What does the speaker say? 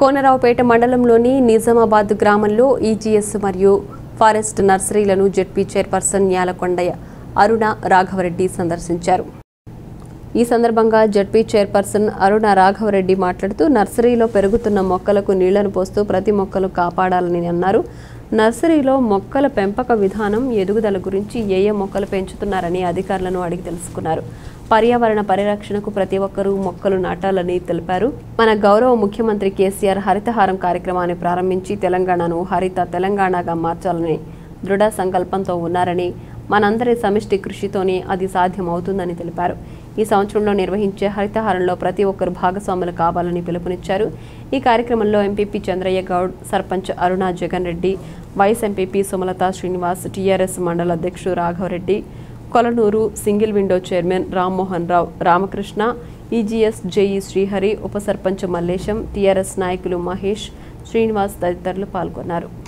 కోనరావుపేట మండలంలోని నిజామాబాద్ గ్రామంలో ఈజీఎస్ మరియు ఫారెస్ట్ నర్సరీలను జెడ్పీ చైర్పర్సన్ న్యాలకొండయ్య అరుణ రాఘవరెడ్డి సందర్శించారు ఈ సందర్భంగా జడ్పీ చైర్పర్సన్ అరుణ రాఘవరెడ్డి మాట్లాడుతూ నర్సరీలో పెరుగుతున్న మొక్కలకు నీళ్లను పోస్తూ ప్రతి మొక్కలు కాపాడాలని అన్నారు నర్సరీలో మొక్కల పెంపక విధానం ఎదుగుదల గురించి ఏ ఏ మొక్కలు పెంచుతున్నారని అధికారులను అడిగి తెలుసుకున్నారు పర్యావరణ పరిరక్షణకు ప్రతి ఒక్కరూ మొక్కలు నాటాలని తెలిపారు మన గౌరవ ముఖ్యమంత్రి కేసీఆర్ హరితహారం కార్యక్రమాన్ని ప్రారంభించి తెలంగాణను హరిత తెలంగాణగా మార్చాలని దృఢ సంకల్పంతో ఉన్నారని మనందరి సమిష్టి కృషితోనే అది సాధ్యమవుతుందని తెలిపారు ఈ సంవత్సరంలో నిర్వహించే హరితహారంలో ప్రతి ఒక్కరు భాగస్వాములు కావాలని పిలుపునిచ్చారు ఈ కార్యక్రమంలో MPP Chandraiah Goud sarpanch Aruna Jagan Reddy vice MPP Sumalatha Srinivas TRS మండల అధ్యక్షుడు Raghava Reddy Kolanur single window chairman Rammohan Rao Ramakrishna EGS JE Srihari ఉప సర్పంచ్ మల్లేశం టీఆర్ఎస్ నాయకులు మహేష్ శ్రీనివాస్ తదితరులు పాల్గొన్నారు